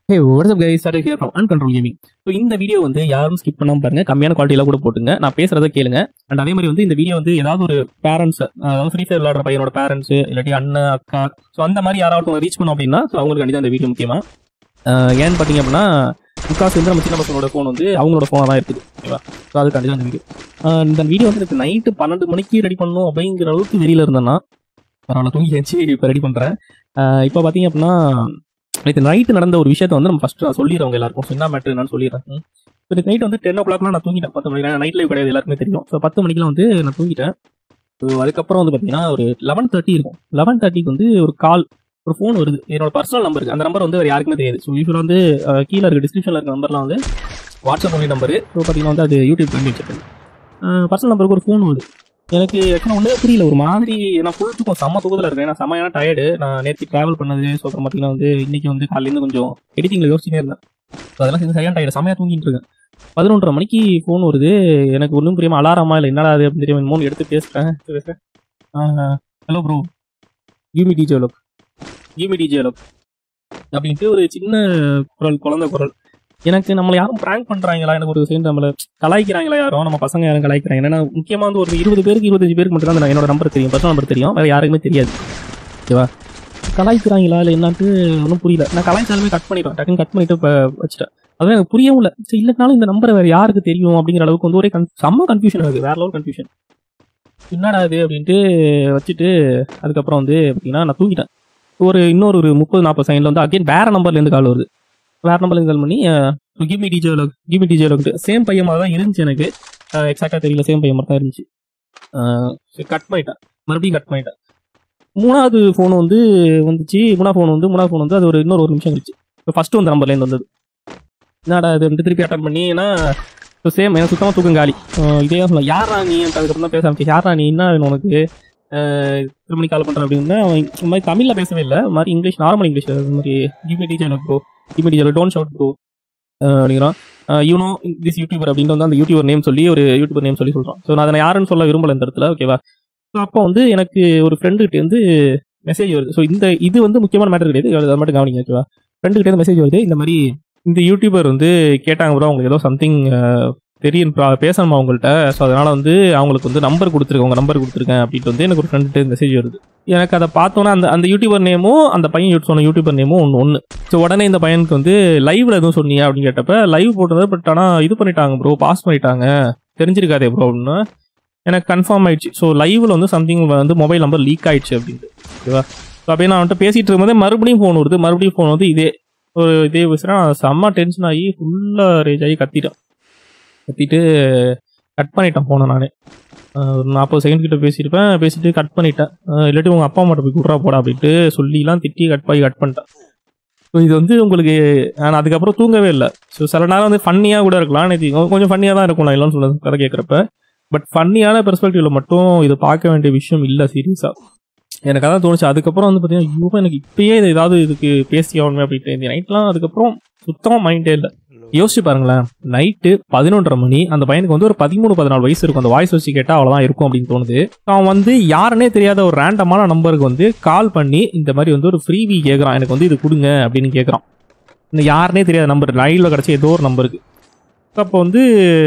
hey what's up guys sir here from Uncontrol Gaming so இந்த video வந்து யாரும் skip பண்ணாம பாருங்க கம்மியான குவாலிட்டியில் கூட போட்டுங்க நான் பேசுறதை கேளுங்க அண்ட் அதே மாதிரி வந்து இந்த வீடியோ வந்து ஏதாவது ஒரு பேரண்ட்ஸ் அதாவது ஃப்ரீ ஃபயர் விளையாடுற பையனோட பேரண்ட்ஸ் இல்லாட்டி அண்ணன் அக்கா ஸோ அந்த மாதிரி யாராவது ரீச் பண்ணோம் அப்படின்னா ஸோ அவங்களுக்கு கண்டிப்பாக இந்த வீடியோ முக்கியமா அஹ் ஏன்னு பார்த்தீங்க அப்படின்னா முக்காசு வந்து நம்ம சின்ன பசங்களோட ஃபோன் வந்து அவங்களோட ஃபோனாக தான் இருக்குது ஓகேவா ஸோ அது கண்டிப்பாக இந்த வீடியோ இந்த வீடியோ வந்து எனக்கு நைட்டு பன்னெண்டு மணிக்கு ரெடி பண்ணணும் அப்படிங்கிற அளவுக்கு வெளியில் இருந்தேன்னா பரவாயில்ல தூங்கி வச்சு இப்போ ரெடி பண்ணுறேன் இப்போ பார்த்தீங்க அப்படின்னா நேற்று நைட்டு நடந்த ஒரு விஷயத்த வந்து நம்ம ஃபர்ஸ்ட் நான் சொல்லிடுறோம் எல்லாருக்கும் So, என்ன மேட்ரு என்னன்னு சொல்லிடுறேன் ஸோ நேற்று நைட் வந்து டென் ஓ கிளாக்லாம் நான் தூங்கிட்டேன் பத்து மணிக்கு நைட் லைவ் கிடையாது எல்லாருக்குமே தெரியும் ஸோ பத்து மணிக்கெலாம் வந்து நான் தூங்கிட்டேன் ஸோ அதுக்கப்புறம் வந்து பார்த்தீங்கன்னா ஒரு லெவன் தேர்ட்டி இருக்கும் லெவன் தேர்ட்டிக்கு வந்து ஒரு கால் ஒரு ஃபோன் வருது என்னோட பர்சனல் நம்பருக்கு அந்த நம்பர் வந்து வேறு யாருக்குமே தெரியாது ஸோ யூஸ்வலாக வந்து அஹ், கீழே இருக்க டிஸ்கிரிப்ஷனில் இருக்க நம்பர்லாம் வந்து வாட்ஸ்அப் ஒன்லி நம்பரு ஸோ பார்த்தீங்கன்னா வந்து அது யூடியூப் பண்ணி வச்சிருக்கேன் பர்சனல் நம்பருக்கு ஒரு ஃபோன் வருது எனக்கு ஆக்சுவலாக ஒன்றுமே புரியல ஒரு மாதிரி நான் ஃபுல் தூக்கம் செம்ம தூக்கத்தில் இருக்கேன் நான் செம்மையான டயர்டு நான் நேற்று ட்ராவல் பண்ணது ஸோ அப்புறம் பார்த்தீங்கன்னா வந்து இன்னைக்கு வந்து காலையிலேருந்து கொஞ்சம் எடிட்டிங்கில் யோசிச்சுட்டே இருந்தேன் ஸோ அதெல்லாம் சேர்ந்து சரியான டயர்டு செம்மையாக தூங்கிட்டு இருக்கேன் பதினொன்றரை மணிக்கு ஃபோன் வருது எனக்கு ஒன்றும் புரியாமல் அலாரமா இல்லை என்னடா அது அப்படின்னு தெரியும் மூணு எடுத்து பேசுகிறேன் பேசுகிறேன் hello bro give me DJ Alok give me DJ Alok அப்படின்ட்டு ஒரு சின்ன குரல் குழந்தை குரல் எனக்கு நம்மளை யாரும் ப்ராங்க் பண்றாங்களா எனக்கு ஒரு சேர்ந்து நம்மளை கலாய்க்கிறாங்களா யாரும் நம்ம பசங்க யாரும் கலாய்க்கிறாங்க ஏன்னா முக்கியமா வந்து ஒரு இருபது பேருக்கு இருபத்தஞ்சு பேருக்கு மட்டும் தான் என்னோட நம்பர் தெரியும் பர்சனல் நம்பர் தெரியும் வேற யாருக்குமே தெரியாது ஓகேவா கலாய்க்கிறாங்களா இல்லை என்னன்ட்டு ஒன்றும் புரியல நான் கலாய்ச்சாலுமே கட் பண்ணிடுவேன் டக்குன்னு கட் பண்ணிட்டு இப்போ வச்சுட்டேன் அதான் எனக்கு புரியவும் இல்லை சரி இல்லைனாலும் இந்த நம்பர் வேற யாருக்கு தெரியும் அப்படிங்கிற அளவுக்கு வந்து ஒரே கன் செம்ம கன்ஃபியூஷன் ஆகுது வேற லெவல் கன்ஃபியூஷன் என்னடா இது அப்படின்ட்டு வச்சுட்டு அதுக்கப்புறம் வந்து பார்த்தீங்கன்னா நான் தூங்கிட்டேன் ஒரு இன்னொரு ஒரு முப்பது நாற்பது செகண்ட்ல வந்து அகைன் வேற நம்பர்லேருந்து கால் வருது வேற நம்பர்லேருந்து கால் பண்ணி give me DJ Alok give me DJ Alok same பையன் மாதிரி தான் இருந்துச்சு எனக்கு எக்ஸாக்டாக தெரியல சேம் பையன் மாதிரி தான் இருந்துச்சு கட் பண்ணிட்டேன் மறுபடியும் கட் பண்ணிட்டேன் மூணாவது ஃபோன் வந்து வந்துச்சு மூணாவது ஃபோன் வந்து மூணாவது ஃபோன் வந்து அது ஒரு இன்னொரு ஒரு நிமிஷம் கழிச்சு இப்போ ஃபர்ஸ்ட் வந்து நம்பர்லேருந்து வந்தது என்னடா இது வந்து திருப்பி அட்டன் பண்ணி ஏன்னா சேம் எனக்கு சுத்தமாக தூக்கம் காலி அஹ் இதே தான் சொல்லலாம் யாரா நீ அதுக்கப்புறம் தான் பேச ஆரம்பிச்சு யாரா நீ என்ன வேணும் உனக்கு அஹ் திருமணி கால் பண்ணுறேன் அப்படின்னா அவன் இந்த மாதிரி தமிழில் பேசவே இல்லை இந்த மாதிரி இங்கிலீஷ் நார்மல் இங்கிலீஷ் இந்த மாதிரி gimme teacher bro gimme teacher don't shout bro அப்படிங்கிறான் யூனோ திஸ் யூடியூபர் அப்படின்னு வந்து அந்த யூடியூபர் நேம் சொல்லி ஒரு யூடியூபர் நேம் சொல்லி சொல்கிறான் ஸோ நான் அதை யாருன்னு சொல்ல விரும்பல இந்த இடத்துல ஓகேவா ஸோ அப்போ வந்து எனக்கு ஒரு ஃப்ரெண்டுகிட்ட இருந்து மெசேஜ் வருது ஸோ இந்த இது வந்து முக்கியமான மேட்டர் கிடையாது அதை மட்டும் கவனிங்க ஓகேவா ஃப்ரெண்டுகிட்ட இருந்து மெசேஜ் வருது இந்த மாதிரி இந்த யூடியூபர் வந்து கேட்டாங்க ப்ரோ அவங்களுக்கு ஏதோ சம்திங் தெரியும் பா- பேசணுமா அவங்கள்ட்ட ஸோ அதனால வந்து அவங்களுக்கு வந்து நம்பர் கொடுத்துருக்கேன் உங்க நம்பர் கொடுத்துருக்கேன் அப்படின்ட்டு வந்து எனக்கு ஒரு ஃப்ரெண்டு மெசேஜ் வருது எனக்கு அதை பார்த்தோன்னா அந்த அந்த யூடியூபர் நேமும் அந்த பையன் யூட் சொன்ன யூடியூபர் நேமும் ஒன்று ஒன்று ஸோ உடனே இந்த பையனுக்கு வந்து லைவ்ல எதுவும் சொன்னியா அப்படின்னு கேட்டப்ப லைவ் போட்டது பட் ஆனால் இது பண்ணிட்டாங்க ப்ரோ பாஸ் பண்ணிட்டாங்க தெரிஞ்சிருக்காதே ப்ரோ அப்படின்னு எனக்கு கன்ஃபார்ம் ஆயிடுச்சு ஸோ லைவ்ல வந்து சம்திங் வந்து மொபைல் நம்பர் லீக் ஆயிடுச்சு அப்படின்ட்டு ஓகேவா ஸோ அப்படியே நான் அவன்கிட்ட பேசிட்டு இருக்கும்போதே மறுபடியும் ஃபோன் வருது மறுபடியும் ஃபோன் வந்து இதே ஒரு இதே பேசுகிறேன் நான் செம்ம டென்ஷன் ஆகி ஃபுல்லாக ரேஜ் ஆகி கத்திட்டேன் கத்திட்டு கட் பண்ணிட்டேன் ஃபோனை நானே அஹ் ஒரு நாற்பது செகண்ட் கிட்ட பேசியிருப்பேன் பேசிட்டு கட் பண்ணிட்டேன் அஹ் இல்லாட்டி உங்கள் அப்பா அம்மாட்ட போய் குட்ரா போடா அப்படின்ட்டு சொல்லிலாம் திட்டி கட் பண்ணி கட் பண்ணிட்டேன் ஸோ இது வந்து உங்களுக்கு நான் அதுக்கப்புறம் தூங்கவே இல்லை ஸோ சில நேரம் வந்து ஃபன்னியாக கூட இருக்கலாம் நேற்று கொஞ்சம் ஃபன்னியாக தான் இருக்கும் நான் இல்லைன்னு சொல்ல கதை கேட்குறப்ப பட் ஃபன்னியான பெர்ஸ்பெக்டிவ்ல மட்டும் இது பார்க்க வேண்டிய விஷயம் இல்லை சீரியஸாக எனக்கு அதான் தோணுச்சு அதுக்கப்புறம் வந்து பார்த்தீங்கன்னா ஐயோ எனக்கு இப்பயே இது ஏதாவது இதுக்கு பேசி ஆகணுமே அப்படின்ட்டு இந்த நைட்லாம் அதுக்கப்புறம் சுத்தமாக மைண்டே இல்லை யோசிச்சு பாருங்களேன் நைட்டு பதினொன்றரை மணி அந்த பையனுக்கு வந்து ஒரு பதிமூணு பதினாலு வயசு இருக்கும் அந்த வாய்ஸ் வச்சு கேட்டால் அவ்வளோதான் இருக்கும் அப்படின்னு தோணுது அவன் வந்து யாருன்னே தெரியாத ஒரு ரேண்டமான நம்பருக்கு வந்து கால் பண்ணி இந்த மாதிரி வந்து ஒரு ஃப்ரீவி கேட்குறான் எனக்கு வந்து இது கொடுங்க அப்படின்னு கேட்குறான் இந்த யாருனே தெரியாத நம்பர் லைவ்ல கிடச்ச ஏதோ ஒரு நம்பருக்கு அப்போ வந்து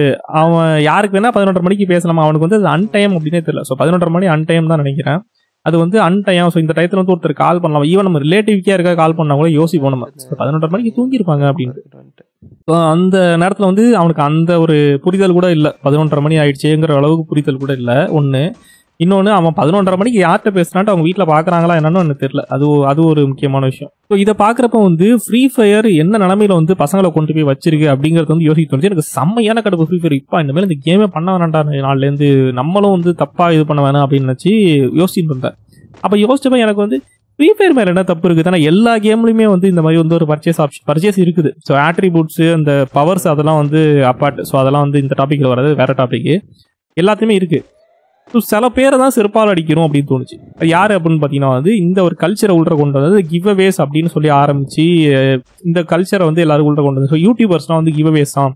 அவன் யாருக்கு வேணா பதினொன்றரை மணிக்கு பேசலாமா அவனுக்கு வந்து அது அன்டைம் அப்படின்னே தெரியல ஸோ பதினொன்றரை மணி அன்டைம் தான் நினைக்கிறேன் அது வந்து அன்டைம் ஸோ இந்த டயத்தில் வந்து ஒருத்தர் கால் பண்ணலாம் ஈவன் நம்ம ரிலேட்டிவ்க்கே இருக்கா கால் பண்ணா கூட யோசிப்போம் நம்ம So, பதினொன்றரை மணிக்கு தூங்கியிருப்பாங்க அப்படின்னு So, அந்த நேரத்தில் வந்து அவனுக்கு அந்த ஒரு புரிதல் கூட இல்லை பதினொன்றரை மணி ஆயிடுச்சேங்கிற அளவுக்கு புரிதல் கூட இல்லை ஒன்று இன்னொன்று அவன் பதினொன்றரை மணிக்கு யார்கிட்ட பேசுனான்ட்டு அவங்க வீட்டில் பார்க்குறாங்களா என்னன்னு எனக்கு தெரியல அது அது ஒரு முக்கியமான விஷயம் ஸோ இதை பார்க்குறப்ப வந்து ஃப்ரீ ஃபயர் என்ன நிலமையில வந்து பசங்களை கொண்டு போய் வச்சிருக்கு அப்படிங்கிறது வந்து யோசிக்க தோணுச்சு எனக்கு செம்மையான கடுப்பு ஃப்ரீ ஃபயர் இப்போ இந்த மாதிரி இந்த கேமே பண்ண வேணாண்டா நாள்லேருந்து நம்மளும் வந்து தப்பாக இது பண்ண வேணாம் அப்படின்னு நினச்சி யோசிச்சுட்டு இருந்தேன் அப்போ யோசிச்சப்ப எனக்கு வந்து ஃப்ரீ ஃபயர் மேல என்ன தப்பு இருக்குது ஆனால் எல்லா கேம்லையுமே வந்து இந்த மாதிரி வந்து ஒரு பர்ச்சேஸ் ஆப்ஷன் பர்ச்சேஸ் இருக்குது ஸோ ஆட்ரிபியூட்ஸ் அந்த பவர்ஸ் அதெல்லாம் வந்து அப்பார்ட் ஸோ அதெல்லாம் வந்து இந்த டாப்பிக்கில் வராது வேற டாபிக் எல்லாத்தையுமே இருக்கு ஸோ சில பேரை தான் செருப்பால் அடிக்கிறோம் அப்படின்னு தோணுச்சு அது யார் அப்படின்னு பார்த்தீங்கன்னா வந்து இந்த ஒரு கல்ச்சரை உள்ள கொண்டு வந்தது கிவ் அவேஸ் அப்படின்னு சொல்லி ஆரம்பிச்சு அஹ் இந்த கல்ச்சரை வந்து எல்லாரும் உள்ள கொண்டு வந்து ஸோ யூடியூபர்ஸ்லாம் வந்து கிவ் அவேஸ் தான்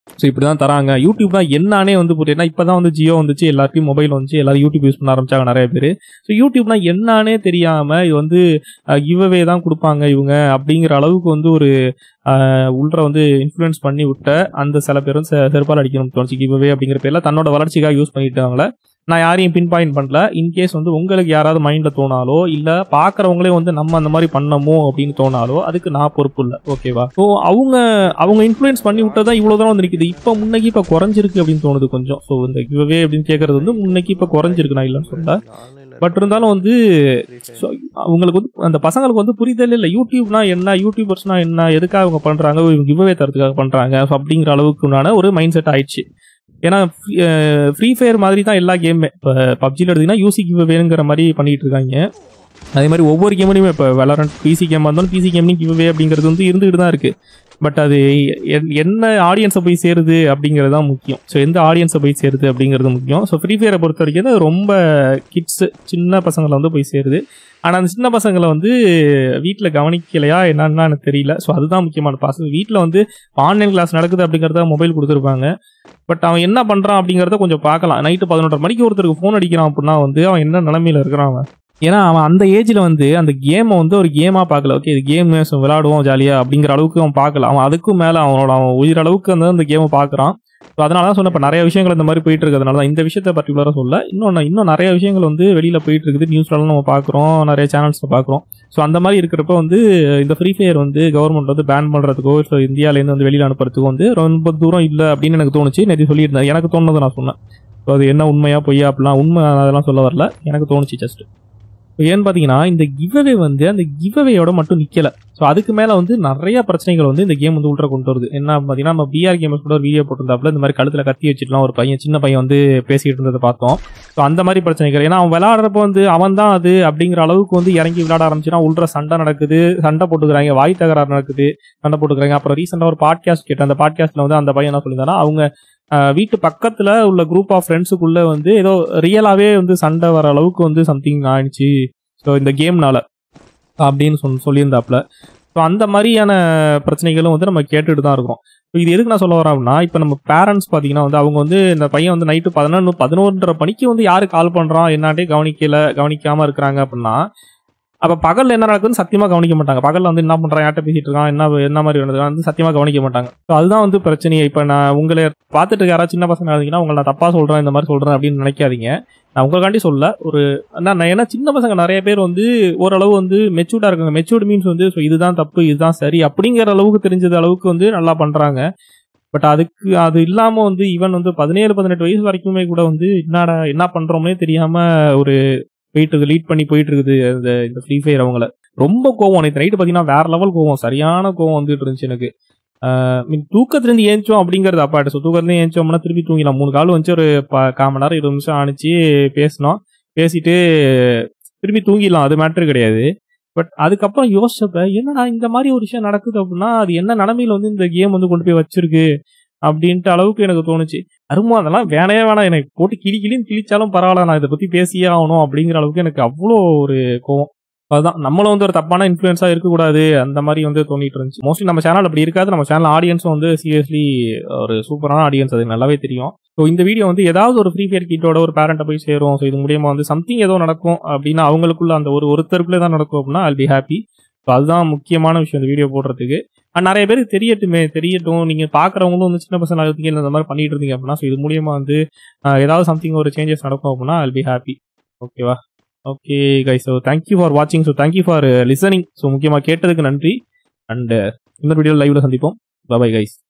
ஸோ இப்படி தான் தராங்க யூடியூப்னா என்னன்னே வந்து புரியல இப்போ தான் வந்து ஜியோ வந்துச்சு எல்லாருக்கும் மொபைல் வந்துச்சு எல்லாரும் யூடியூப் யூஸ் பண்ண ஆரம்பிச்சாங்க நிறைய பேர் ஸோ யூடியூப்னா என்னன்னே தெரியாமல் இது வந்து கிவ்அவே தான் கொடுப்பாங்க இவங்க அப்படிங்கிற அளவுக்கு வந்து ஒரு அஹ், உள்ற வந்து இன்ஃப்ளூயன்ஸ் பண்ணி விட்ட அந்த சில பேரும் செ- செருப்பால் அடிக்கணும்னு தோணுச்சு கிவ்அவே அப்படிங்கிற பேர்ல தன்னோட வளர்ச்சிக்காக யூஸ் பண்ணிட்டாங்களே நான் யாரையும் பின் பாயிண்ட் பண்ணல இன்கேஸ் வந்து உங்களுக்கு யாராவது மைண்டில் தோணாலோ இல்லை பார்க்குறவங்களே வந்து நம்ம அந்த மாதிரி பண்ணமோ அப்படின்னு தோணாலோ அதுக்கு நான் பொறுப்பு இல்லை ஓகேவா ஸோ அவங்க அவங்க இன்ஃப்ளூயன்ஸ் பண்ணி விட்டதான் இவ்வளோ தான் வந்து நிற்குது இப்போ முன்னைக்கு இப்போ குறைஞ்சிருக்கு அப்படின்னு தோணுது கொஞ்சம் ஸோ இந்த கிவ்வே அப்படின்னு கேட்கறது வந்து முன்னைக்கு இப்போ குறைஞ்சிருக்கு நான் இல்லைன்னு சொல்ல பட் இருந்தாலும் வந்து so, அவங்களுக்கு வந்து அந்த பசங்களுக்கு வந்து புரிதல் இல்லை யூடியூப்னா என்ன யூடியூபர்ஸ்னா என்ன எதுக்காக அவங்க பண்றாங்க இவங்க கிவ்அவே தரத்துக்காக பண்றாங்க so அப்படிங்கிற அளவுக்குனான ஒரு மைண்ட் செட் ஆயிடுச்சு ஏன்னா ஃப்ரீ ஃபயர் மாதிரி தான் எல்லா கேமுமே இப்போ பப்ஜியில் எடுத்தீங்கன்னா யூசி கிவ்அவேங்கிற மாதிரி பண்ணிட்டு இருக்காங்க அதே மாதிரி ஒவ்வொரு கேம்லையுமே இப்போ விளாட்ற பிசி கேமாக இருந்தாலும் பிசி கேம்லையும் கிவ்அவே அப்படிங்கிறது வந்து இருந்துகிட்டு தான் இருக்கு பட் அது என்- என்ன ஆடியன்ஸை போய் சேருது அப்படிங்கிறது தான் முக்கியம் ஸோ எந்த ஆடியன்ஸை போய் சேருது அப்படிங்கிறது முக்கியம் ஸோ ஃப்ரீ ஃபயரை பொறுத்த வரைக்கும் அது ரொம்ப கிட்ஸு சின்ன பசங்களை வந்து போய் சேருது ஆனால் அந்த சின்ன பசங்களை வந்து வீட்டில் கவனிக்கலையா என்னன்னா எனக்கு தெரியல ஸோ அதுதான் முக்கியமான பாசம் வீட்டில் வந்து ஆன்லைன் கிளாஸ் நடக்குது அப்படிங்கிறத மொபைல் கொடுத்துருப்பாங்க பட் அவன் என்ன பண்ணுறான் அப்படிங்கிறத கொஞ்சம் பார்க்கலாம் நைட்டு பதினொன்றரை மணிக்கு ஒருத்தருக்கு ஃபோன் அடிக்கிறான் அப்படின்னா வந்து அவன் என்ன நிலமையில இருக்கிறான் அவன் ஏன்னா அவன் அந்த ஏஜில் வந்து அந்த கேமை வந்து ஒரு கேமாக பார்க்கல ஓகே இது கேம் விளையாடுவோம் ஜாலியாக அப்படிங்கிற அளவுக்கு அவன் பார்க்கல அவன் அதுக்கும் மேலே அவனோட அவன் உயிர் அளவுக்கு வந்து அந்த கேமை பார்க்குறான் ஸோ அதனால தான் சொன்னேன் இப்போ நிறைய விஷயங்கள் இந்த மாதிரி போயிட்டு இருக்கிறதுனால தான் இந்த விஷயத்தை பர்டிகுலராக சொல்ல இன்னொன்று இன்னும் நிறைய விஷயங்கள் வந்து வெளியில் போயிட்டு இருக்குது நியூஸ்லாம் நம்ம பார்க்குறோம் நிறைய சேனல்ஸில் பார்க்குறோம் ஸோ அந்த மாதிரி இருக்கிறப்ப வந்து இந்த ஃப்ரீ ஃபயர் வந்து கவர்மெண்ட் வந்து பேன் பண்ணுறதுக்கோ இல்லை இந்தியாவிலேருந்து வந்து வெளியில் அனுப்புறதுக்கோ வந்து ரொம்ப தூரம் இல்லை அப்படின்னு எனக்கு தோணுச்சு நேற்று சொல்லியிருந்தேன் எனக்கு தோணுனதை நான் சொன்னேன் ஸோ அது என்ன உண்மையா பொய்யா அப்படிலாம் உண்மை அதெல்லாம் சொல்ல வரல எனக்கு தோணுச்சு ஜஸ்ட் ஏன்னு பார்த்தீங்கன்னா இந்த கிவ்அவே வந்து அந்த கிவ்அவேயோட மட்டும் நிற்கல ஸோ அதுக்கு மேலே வந்து நிறைய பிரச்சனைகள் வந்து இந்த கேம் வந்து உள்ள கொண்டு வருது என்ன பார்த்தீங்கன்னா நம்ம பிஆர் கேமர்ஸ் கூட ஒரு வீடியோ போட்டிருந்தாப்புல இந்த மாதிரி கழுத்தில் கத்தி வச்சுட்டுலாம் ஒரு பையன் சின்ன பையன் வந்து பேசிக்கிட்டு இருந்ததை பார்த்தோம் ஸோ அந்த மாதிரி பிரச்சனைகள் ஏன்னா அவன் விளையாடுறப்ப வந்து அவன் தான் அது அப்படிங்கிற அளவுக்கு வந்து இறங்கி விளையாட ஆரம்பிச்சுன்னா உள்ள சண்டை நடக்குது சண்டை போட்டுக்கிறாங்க வாய் தகராறு நடக்குது சண்டை போட்டுக்கிறாங்க அப்புறம் ரீசெண்டாக ஒரு பாட்காஸ்ட் கேட்டேன் அந்த பாட்காஸ்ட்டில் வந்து அந்த பையன் என்ன சொல்லியிருந்தானா அவங்க அஹ், வீட்டு பக்கத்தில் உள்ள குரூப் ஆஃப் ஃப்ரெண்ட்ஸுக்குள்ள வந்து ஏதோ ரியலாகவே வந்து சண்டை வர அளவுக்கு வந்து சம்திங் ஆயிடுச்சு ஸோ இந்த கேம்னால அப்படின்னு சொல் சொல்லியிருந்தாப்புல ஸோ அந்த மாதிரியான பிரச்சனைகளும் வந்து நம்ம கேட்டுட்டு தான் இருக்கிறோம் ஸோ இது எதுக்கு நான் சொல்ல வரேன் அப்படின்னா இப்போ நம்ம பேரண்ட்ஸ் பார்த்தீங்கன்னா வந்து அவங்க வந்து இந்த பையன் வந்து நைட்டு பதினொன்று பதினொன்றரை மணிக்கு வந்து யாரு கால் பண்ணுறான் என்னாட்டே கவனிக்கல கவனிக்காமல் இருக்கிறாங்க அப்படின்னா அப்போ பகலில் என்ன நடக்குதுன்னு சத்தியமாக கவனிக்க மாட்டாங்க பகலில் வந்து என்ன பண்ணுறான் யார்கிட்ட பேசிட்டு இருக்கான் என்ன என்ன மாதிரி நடக்குது வந்து சத்தியமாக கவனிக்க மாட்டாங்க ஸோ அதுதான் வந்து பிரச்சனையே இப்போ நான் உங்களை பார்த்துட்டு இருக்க யாராவது சின்ன பசங்க இருந்தீங்கன்னா உங்களை நான் தப்பாக சொல்கிறேன் இந்த மாதிரி சொல்கிறேன் அப்படின்னு நினைக்காதீங்க நான் உங்களுக்காண்டி சொல்ல ஒரு நான் நான் ஏன்னா சின்ன பசங்க நிறைய பேர் வந்து ஓரளவு வந்து மெச்சூர்டாக இருக்காங்க மெச்சூர்டு மீன்ஸ் வந்து ஸோ இதுதான் தப்பு இதுதான் சரி அப்படிங்கிற அளவுக்கு தெரிஞ்சது அளவுக்கு வந்து நல்லா பண்ணுறாங்க பட் அதுக்கு அது இல்லாமல் வந்து ஈவன் வந்து பதினேழு பதினெட்டு வயசு வரைக்குமே கூட வந்து என்னடா என்ன பண்ணுறோம்னே தெரியாமல் ஒரு போயிட்டு இருக்கு லீட் பண்ணி போயிட்டு இருக்குது அந்த இந்த ஃப்ரீ ஃபயர் அவங்கள ரொம்ப கோவம் நேற்று நைட்டு பார்த்தீங்கன்னா வேற லெவல் கோவம் சரியான கோவம் வந்துட்டு இருந்துச்சு எனக்கு மீன் தூக்கத்துலேருந்து ஏஞ்சோம் அப்படிங்கிறது அப்பாட்ட ஸோ தூக்கத்துலேருந்து ஏஞ்சோம்னா திருப்பி தூங்கிடலாம் மூணு கால் வந்து ஒரு ப கால் மணி நேரம் இருபது நிமிஷம் ஆணிச்சு பேசினோம் பேசிட்டு திருப்பி தூங்கிடலாம் அது மேட்ரு கிடையாது பட் அதுக்கப்புறம் யோசிச்சப்ப என்னடா இந்த மாதிரி ஒரு விஷயம் நடக்குது அப்படின்னா அது என்ன நிலமையில வந்து இந்த கேம் வந்து கொண்டு போய் வச்சிருக்கு அப்படின்ட்டு அளவுக்கு எனக்கு தோணுச்சு அருமா அதெல்லாம் வேணவே வேணாம் எனக்கு போட்டு கிளி கிளின்னு கிழிச்சாலும் பரவாயில்ல நான் இதை பத்தி பேசியே ஆகணும் அப்படிங்கிற அளவுக்கு எனக்கு அவ்வளோ ஒரு கோவம் அதுதான் நம்மளும் வந்து ஒரு தப்பான இன்ஃப்ளூயன்ஸா இருக்கக்கூடாது அந்த மாதிரி வந்து தோணிட்டு இருந்துச்சு மோஸ்ட்லி நம்ம சேனல் அப்படி இருக்காது நம்ம சேனல் ஆடியன்ஸும் வந்து சீரியஸ்லி ஒரு சூப்பரான ஆடியன்ஸ் அது நல்லாவே தெரியும் ஸோ இந்த வீடியோ வந்து ஏதாவது ஒரு ஃப்ரீ ஃபயர் கிட்டோட ஒரு பேரண்ட்டை போய் சேரும் ஸோ இது மூலியமா வந்து சம்திங் ஏதோ நடக்கும் அப்படின்னா அவங்களுக்குள்ள அந்த ஒரு ஒருத்தருக்குள்ளே தான் நடக்கும் அப்படின்னா அல் பி ஹாப்பி ஸோ அதுதான் முக்கியமான விஷயம் இந்த வீடியோ போடுறதுக்கு அண்ட் நிறைய பேருக்கு தெரியட்டுமே தெரியட்டும் நீங்க பாக்குறவங்களும் வந்து சின்ன பசங்க இருக்கீங்க இந்த மாதிரி பண்ணிட்டு இருந்தீங்க அப்படின்னா ஸோ இது மூலியமா வந்து ஆஹ், ஏதாவது சம்திங் ஒரு சேஞ்சஸ் நடக்கும் அப்படின்னா அல் பி ஹாப்பி ஓகேவா okay guys so thank you for வாட்சிங் so thank you for listening so முக்கியமாக கேட்டதுக்கு நன்றி அண்ட் இன்னொரு வீடியோ லைவ்ல சந்திப்போம் பாய் கைஸ்